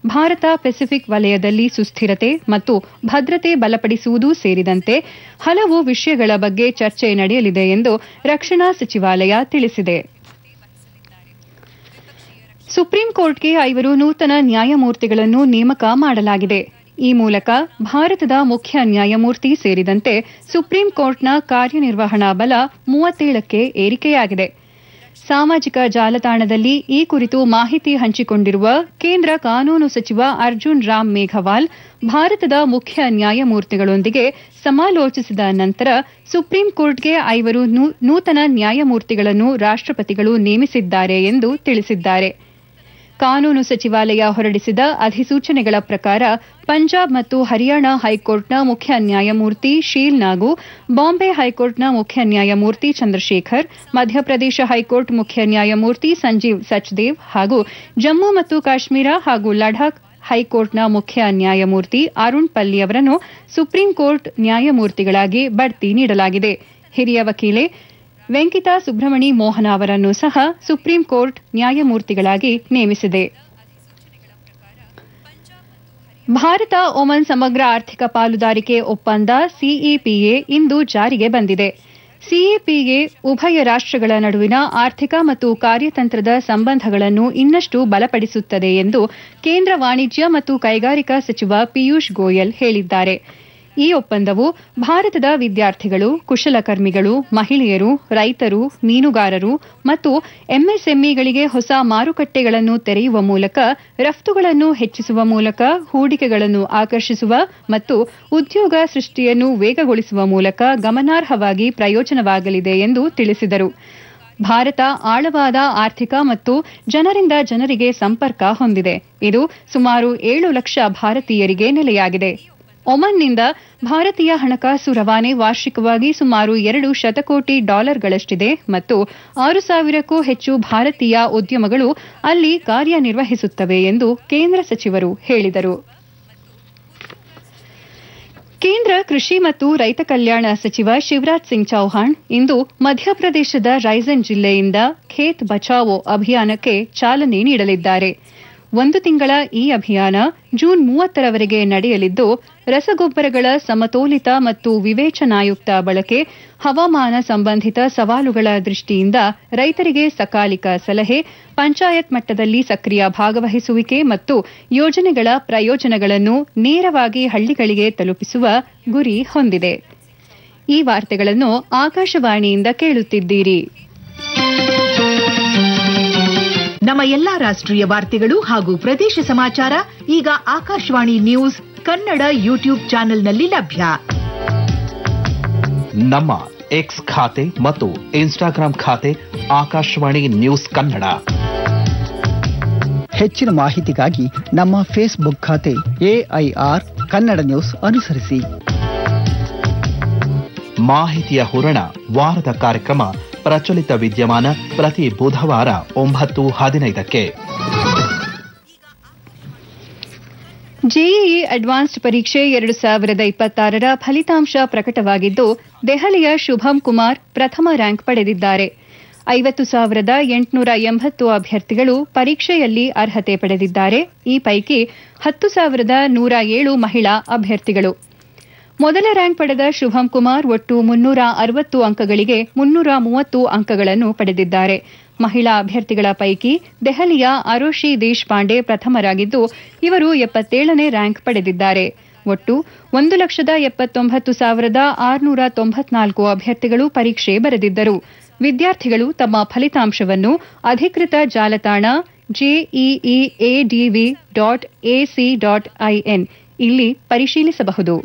Bharat Pacific ವಲಯದಲ್ಲಿ ಸುಸ್ಥಿರತೆ ಮತ್ತು ಭದ್ರತೆ ಬಲಪಡಿಸುವುದು ಸೇರಿದಂತೆ ಹಲವು ವಿಷಯಗಳ ಬಗ್ಗೆ ಚರ್ಚೆ ನಡೆಯಲಿದೆ ಎಂದು ರಕ್ಷಣಾ ಸಚಿವಾಲಯ ತಿಳಿಸಿದೆ ಸುಪ್ರೀಂ ಕೋರ್ಟ್ಗೆ ಐವರು ನೂತನ ನ್ಯಾಯಮೂರ್ತಿಗಳನ್ನು ನೇಮಕ ಮಾಡಲಾಗಿದೆ ಈ ಮೂಲಕ ಭಾರತದ ಮುಖ್ಯ ನ್ಯಾಯಮೂರ್ತಿ ಸೇರಿದಂತೆ ಸುಪ್ರೀಂ ಕೋರ್ಟ್ನ ಕಾರ್ಯನಿರ್ವಹಣಾ ಬಲ ಮೂವತ್ತೇಳಕ್ಕೆ ಏರಿಕೆಯಾಗಿದೆ ಸಾಮಾಜಿಕ ಜಾಲತಾಣದಲ್ಲಿ ಈ ಕುರಿತು ಮಾಹಿತಿ ಹಂಚಿಕೊಂಡಿರುವ ಕೇಂದ್ರ ಕಾನೂನು ಸಚಿವ ಅರ್ಜುನ್ ರಾಮ್ ಮೇಘವಾಲ್ ಭಾರತದ ಮುಖ್ಯ ನ್ಯಾಯಮೂರ್ತಿಗಳೊಂದಿಗೆ ಸಮಾಲೋಚಿಸಿದ ನಂತರ ಸುಪ್ರೀಂ ಕೋರ್ಟ್ಗೆ ಐವರು ನೂತನ ನ್ಯಾಯಮೂರ್ತಿಗಳನ್ನು ರಾಷ್ಟಪತಿಗಳು ನೇಮಿಸಿದ್ದಾರೆ ಎಂದು ತಿಳಿಸಿದ್ದಾರೆ ಕಾನೂನು ಸಚಿವಾಲಯ ಹೊರಡಿಸಿದ ಅಧಿಸೂಚನೆಗಳ ಪ್ರಕಾರ ಪಂಜಾಬ್ ಮತ್ತು ಹರಿಯಾಣ ಹೈಕೋರ್ಟ್ನ ಮುಖ್ಯ ನ್ಯಾಯಮೂರ್ತಿ ಶೀಲ್ ನಾಗು ಬಾಂಬೆ ಹೈಕೋರ್ಟ್ನ ಮುಖ್ಯ ನ್ಯಾಯಮೂರ್ತಿ ಚಂದ್ರಶೇಖರ್ ಮಧ್ಯಪ್ರದೇಶ ಹೈಕೋರ್ಟ್ ಮುಖ್ಯ ನ್ಯಾಯಮೂರ್ತಿ ಸಂಜೀವ್ ಸಚ್ದೇವ್ ಹಾಗೂ ಜಮ್ಮು ಮತ್ತು ಕಾಶ್ಮೀರ ಹಾಗೂ ಲಡಾಖ್ ಹೈಕೋರ್ಟ್ನ ಮುಖ್ಯ ನ್ಯಾಯಮೂರ್ತಿ ಅರುಣ್ ಪಲ್ಲಿ ಅವರನ್ನು ಸುಪ್ರೀಂ ಕೋರ್ಟ್ ನ್ಯಾಯಮೂರ್ತಿಗಳಾಗಿ ಬಡ್ತಿ ನೀಡಲಾಗಿದೆ ಹಿರಿಯ ವಕೀಲೆ ವೆಂಕಿತಾ ಸುಬ್ರಮಣಿ ಮೋಹನ ಅವರನ್ನು ಸಹ ಸುಪ್ರೀಂ ಕೋರ್ಟ್ ನ್ಯಾಯಮೂರ್ತಿಗಳಾಗಿ ನೇಮಿಸಿದೆ ಭಾರತ ಒಮನ್ ಸಮಗ್ರ ಆರ್ಥಿಕ ಪಾಲುದಾರಿಕೆ ಒಪ್ಪಂದ ಸಿಇಪಿಎ ಇಂದು ಜಾರಿಗೆ ಬಂದಿದೆ ಸಿಇಪಿಎ ಉಭಯ ರಾಷ್ಟಗಳ ನಡುವಿನ ಆರ್ಥಿಕ ಮತ್ತು ಕಾರ್ಯತಂತ್ರದ ಸಂಬಂಧಗಳನ್ನು ಇನ್ನಷ್ಟು ಬಲಪಡಿಸುತ್ತದೆ ಎಂದು ಕೇಂದ್ರ ವಾಣಿಜ್ಯ ಮತ್ತು ಕೈಗಾರಿಕಾ ಸಚಿವ ಪಿಯೂಷ್ ಗೋಯಲ್ ಹೇಳಿದ್ದಾರೆ ಈ ಒಪ್ಪಂದವು ಭಾರತದ ವಿದ್ಯಾರ್ಥಿಗಳು ಕುಶಲಕರ್ಮಿಗಳು ಮಹಿಳೆಯರು ರೈತರು ಮೀನುಗಾರರು ಮತ್ತು ಎಂಎಸ್ಎಂಇಗಳಿಗೆ ಹೊಸ ಮಾರುಕಟ್ಟೆಗಳನ್ನು ತೆರೆಯುವ ಮೂಲಕ ರಫ್ತುಗಳನ್ನು ಹೆಚ್ಚಿಸುವ ಮೂಲಕ ಹೂಡಿಕೆಗಳನ್ನು ಆಕರ್ಷಿಸುವ ಮತ್ತು ಉದ್ಯೋಗ ಸೃಷ್ಟಿಯನ್ನು ವೇಗಗೊಳಿಸುವ ಮೂಲಕ ಗಮನಾರ್ಹವಾಗಿ ಪ್ರಯೋಜನವಾಗಲಿದೆ ಎಂದು ತಿಳಿಸಿದರು ಭಾರತ ಆಳವಾದ ಆರ್ಥಿಕ ಮತ್ತು ಜನರಿಂದ ಜನರಿಗೆ ಸಂಪರ್ಕ ಹೊಂದಿದೆ ಇದು ಸುಮಾರು ಏಳು ಲಕ್ಷ ಭಾರತೀಯರಿಗೆ ನೆಲೆಯಾಗಿದೆ ಒಮನ್ನಿಂದ ಭಾರತೀಯ ಹಣಕಾಸು ರವಾನೆ ವಾರ್ಷಿಕವಾಗಿ ಸುಮಾರು ಎರಡು ಶತಕೋಟಿ ಡಾಲರ್ಗಳಷ್ಟಿದೆ ಮತ್ತು ಆರು ಸಾವಿರಕ್ಕೂ ಹೆಚ್ಚು ಭಾರತೀಯ ಉದ್ಯಮಗಳು ಅಲ್ಲಿ ಕಾರ್ಯನಿರ್ವಹಿಸುತ್ತವೆ ಎಂದು ಕೇಂದ್ರ ಸಚಿವರು ಹೇಳಿದರು ಕೇಂದ್ರ ಕೃಷಿ ಮತ್ತು ರೈತ ಕಲ್ಯಾಣ ಸಚಿವ ಶಿವರಾಜ್ ಸಿಂಗ್ ಚೌಹಾಣ್ ಇಂದು ಮಧ್ಯಪ್ರದೇಶದ ರೈಸನ್ ಜಿಲ್ಲೆಯಿಂದ ಖೇತ್ ಬಚಾವೋ ಅಭಿಯಾನಕ್ಕೆ ಚಾಲನೆ ನೀಡಲಿದ್ದಾರೆ ಒಂದು ತಿಂಗಳ ಈ ಅಭಿಯಾನ ಜೂನ್ ಮೂವತ್ತರವರೆಗೆ ನಡೆಯಲಿದ್ದು ರಸಗೊಬ್ಬರಗಳ ಸಮತೋಲಿತ ಮತ್ತು ವಿವೇಚನಾಯುಕ್ತ ಬಳಕೆ ಹವಾಮಾನ ಸಂಬಂಧಿತ ಸವಾಲುಗಳ ದೃಷ್ಟಿಯಿಂದ ರೈತರಿಗೆ ಸಕಾಲಿಕ ಸಲಹೆ ಪಂಚಾಯತ್ ಮಟ್ಟದಲ್ಲಿ ಸಕ್ರಿಯ ಭಾಗವಹಿಸುವಿಕೆ ಮತ್ತು ಯೋಜನೆಗಳ ಪ್ರಯೋಜನಗಳನ್ನು ನೇರವಾಗಿ ಹಳ್ಳಿಗಳಿಗೆ ತಲುಪಿಸುವ ಗುರಿ ಹೊಂದಿದೆ ಈ ವಾರ್ತೆಗಳನ್ನು ಆಕಾಶವಾಣಿಯಿಂದ ಕೇಳುತ್ತಿದ್ದೀರಿ ನಮ್ಮ ಎಲ್ಲಾ ರಾಷ್ಟ್ರೀಯ ವಾರ್ತೆಗಳು ಹಾಗೂ ಪ್ರದೇಶ ಸಮಾಚಾರ ಈಗ ಆಕಾಶವಾಣಿ ನ್ಯೂಸ್ ಕನ್ನಡ ಯೂಟ್ಯೂಬ್ ಚಾನೆಲ್ನಲ್ಲಿ ಲಭ್ಯ ನಮ್ಮ ಎಕ್ಸ್ ಖಾತೆ ಮತ್ತು ಇನ್ಸ್ಟಾಗ್ರಾಂ ಖಾತೆ ಆಕಾಶವಾಣಿ ನ್ಯೂಸ್ ಕನ್ನಡ ಹೆಚ್ಚಿನ ಮಾಹಿತಿಗಾಗಿ ನಮ್ಮ ಫೇಸ್ಬುಕ್ ಖಾತೆ ಎಐಆರ್ ಕನ್ನಡ ನ್ಯೂಸ್ ಅನುಸರಿಸಿ ಮಾಹಿತಿಯ ಹೂರಣ ವಾರದ ಕಾರ್ಯಕ್ರಮ ಪ್ರಚಲಿತ ವಿದ್ಯಮಾನ ಪ್ರತಿ ಬುಧವಾರ ಒಂಬತ್ತು ಹದಿನೈದಕ್ಕೆ ಜೆಇಇ ಅಡ್ವಾನ್ಸ್ಡ್ ಪರೀಕ್ಷೆ ಎರಡು ಸಾವಿರದ ಇಪ್ಪತ್ತಾರರ ಫಲಿತಾಂಶ ಪ್ರಕಟವಾಗಿದ್ದು ದೆಹಲಿಯ ಶುಭಂ ಕುಮಾರ್ ಪ್ರಥಮ ರ್ಯಾಂಕ್ ಪಡೆದಿದ್ದಾರೆ ಐವತ್ತು ಸಾವಿರದ ಎಂಟುನೂರ ಎಂಬತ್ತು ಅಭ್ಯರ್ಥಿಗಳು ಪರೀಕ್ಷೆಯಲ್ಲಿ ಅರ್ಹತೆ ಪಡೆದಿದ್ದಾರೆ ಈ ಪೈಕಿ ಹತ್ತು ಸಾವಿರದ ನೂರ ಏಳು ಮಹಿಳಾ ಅಭ್ಯರ್ಥಿಗಳು ಮೊದಲ ರ್ಯಾಂಕ್ ಪಡೆದ ಶುಭಂ ಕುಮಾರ್ ಒಟ್ಟು ಮುನ್ನೂರ ಅರವತ್ತು ಅಂಕಗಳಿಗೆ ಮುನ್ನೂರ ಮೂವತ್ತು ಅಂಕಗಳನ್ನು ಪಡೆದಿದ್ದಾರೆ ಮಹಿಳಾ ಅಭ್ಯರ್ಥಿಗಳ ಪೈಕಿ ದೆಹಲಿಯ ಅರೋಶಿ ದೇಶಪಾಂಡೆ ಪ್ರಥಮರಾಗಿದ್ದು ಇವರು ಎಪ್ಪತ್ತೇಳನೇ ರ್ಯಾಂಕ್ ಪಡೆದಿದ್ದಾರೆ ಒಟ್ಟು ಒಂದು ಲಕ್ಷದ ಎಪ್ಪತ್ತೊಂಬತ್ತು ಸಾವಿರದ ಆರುನೂರ ತೊಂಬತ್ನಾಲ್ಕು ಅಭ್ಯರ್ಥಿಗಳು ಪರೀಕ್ಷೆ ಬರೆದಿದ್ದರು ವಿದ್ಯಾರ್ಥಿಗಳು ತಮ್ಮ ಫಲಿತಾಂಶವನ್ನು ಅಧಿಕೃತ ಜಾಲತಾಣ JEE ADV dot AC dot IN ಇಲ್ಲಿ ಪರಿಶೀಲಿಸಬಹುದು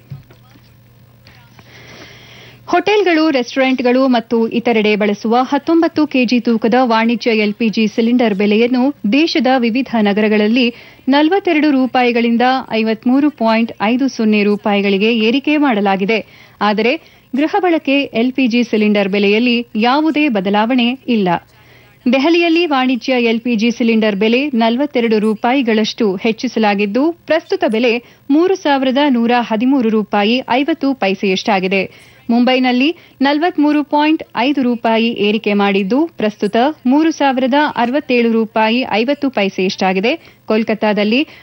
ಹೋಟೆಲ್ಗಳು ರೆಸ್ಟೋರೆಂಟ್ಗಳು ಮತ್ತು ಇತರೆಡೆ ಬಳಸುವ ಹತ್ತೊಂಬತ್ತು ಕೆಜಿ ತೂಕದ ವಾಣಿಜ್ಯ ಎಲ್ಪಿಜಿ ಸಿಲಿಂಡರ್ ಬೆಲೆಯನ್ನು ದೇಶದ ವಿವಿಧ ನಗರಗಳಲ್ಲಿ ನಲವತ್ತೆರಡು ರೂಪಾಯಿಗಳಿಂದ ಐವತ್ಮೂರು ಪಾಯಿಂಟ್ ಐದು ಸೊನ್ನೆ ರೂಪಾಯಿಗಳಿಗೆ ಏರಿಕೆ ಮಾಡಲಾಗಿದೆ ಆದರೆ ಗೃಹ ಬಳಕೆ ಎಲ್ಪಿಜಿ ಸಿಲಿಂಡರ್ ಬೆಲೆಯಲ್ಲಿ ಯಾವುದೇ ಬದಲಾವಣೆ ಇಲ್ಲ ದೆಹಲಿಯಲ್ಲಿ ವಾಣಿಜ್ಯ ಎಲ್ಪಿಜಿ ಸಿಲಿಂಡರ್ ಬೆಲೆ ನಲವತ್ತೆರಡು ರೂಪಾಯಿಗಳಷ್ಟು ಹೆಚ್ಚಿಸಲಾಗಿದ್ದು ಪ್ರಸ್ತುತ ಬೆಲೆ ಮೂರು ಸಾವಿರದ ನೂರ ಹದಿಮೂರು ರೂಪಾಯಿ ಐವತ್ತು ಪೈಸೆಯಷ್ಟಾಗಿದೆ ಮುಂಬೈನಲ್ಲಿ ನಲವತ್ಮೂರು ಪಾಯಿಂಟ್ ಐದು ರೂಪಾಯಿ ಏರಿಕೆ ಮಾಡಿದ್ದು ಪ್ರಸ್ತುತ ಮೂರು ಸಾವಿರದ ಅರವತ್ತೇಳು ರೂಪಾಯಿ ಐವತ್ತು ಪೈಸೆಯಷ್ಟಾಗಿದೆ ಕೋಲ್ಕತ್ತಾದಲ್ಲಿ